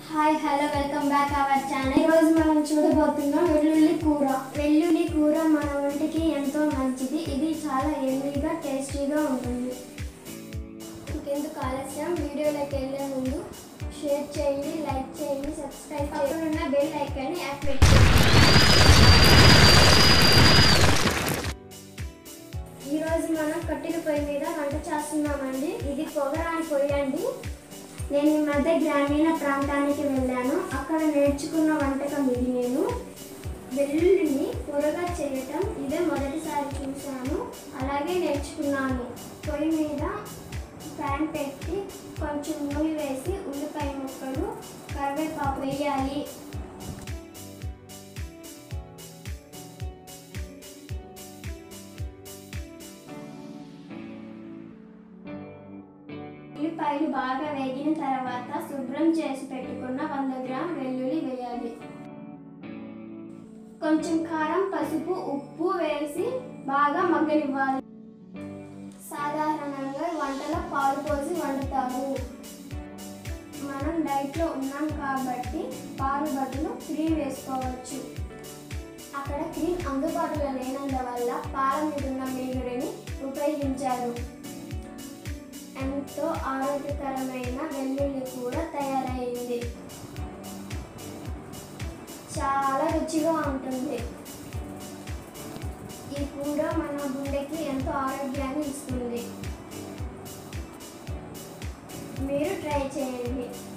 hi hello welcome back our channel ఈరోజు మనం చూడబోతున్నాం వెల్లుల్లి కూర వెల్లుల్లి కూర మన ఒంటికి ఎంతో మంచిది ఇది చాలా ఎమ్మీగా టేస్టీగా ఉంటుంది ఇంకెందుకు ఆలస్యం వీడియోలోకి వెళ్ళే ముందు షేర్ చేయండి లైక్ చేయండి సబ్స్క్రైబ్ చేయండి ఉన్న బెల్ ఐకాన్ని యాక్టివేట్ చేయండి ఈరోజు మనం కట్టెల పొయ్యి మీద వంట చేస్తున్నామండి ఇది పొగరాని పొయ్యి అండి నేను ఈ మధ్య గ్రామీణ ప్రాంతానికి వెళ్ళాను అక్కడ నేర్చుకున్న వంటకం ఇది నేను వెల్లుల్లిని కూరగా చేయటం ఇదే మొదటిసారి చూశాను అలాగే నేర్చుకున్నాను పొయ్యి మీద ప్యాన్ పెట్టి కొంచెం నూనె వేసి ఉల్లిపాయ ముక్కలు కరివేపాకు వేయాలి ఉల్లిపాయలు బాగా వేగిన తర్వాత శుభ్రం చేసి పెట్టుకున్న వంద గ్రామ్ వెల్లుల్లి వేయాలి కొంచెం కారం పసుపు ఉప్పు వేసి బాగా మగ్గనివ్వాలి సాధారణంగా వంటలో పాలు పోసి వండుతారు మనం డైట్లో ఉన్నాం కాబట్టి పాలు బదులు క్రీమ్ వేసుకోవచ్చు అక్కడ క్రీమ్ అందుబాటులో లేనందువల్ల పాల మీద ఉన్న మీగడని ఉపయోగించారు ఎంతో ఆరోగ్యకరమైన వెల్లుల్లి కూడా తయారైంది చాలా రుచిగా ఉంటుంది ఈ కూర మన గుండెకి ఎంతో ఆరోగ్యాన్ని ఇస్తుంది మీరు ట్రై చేయండి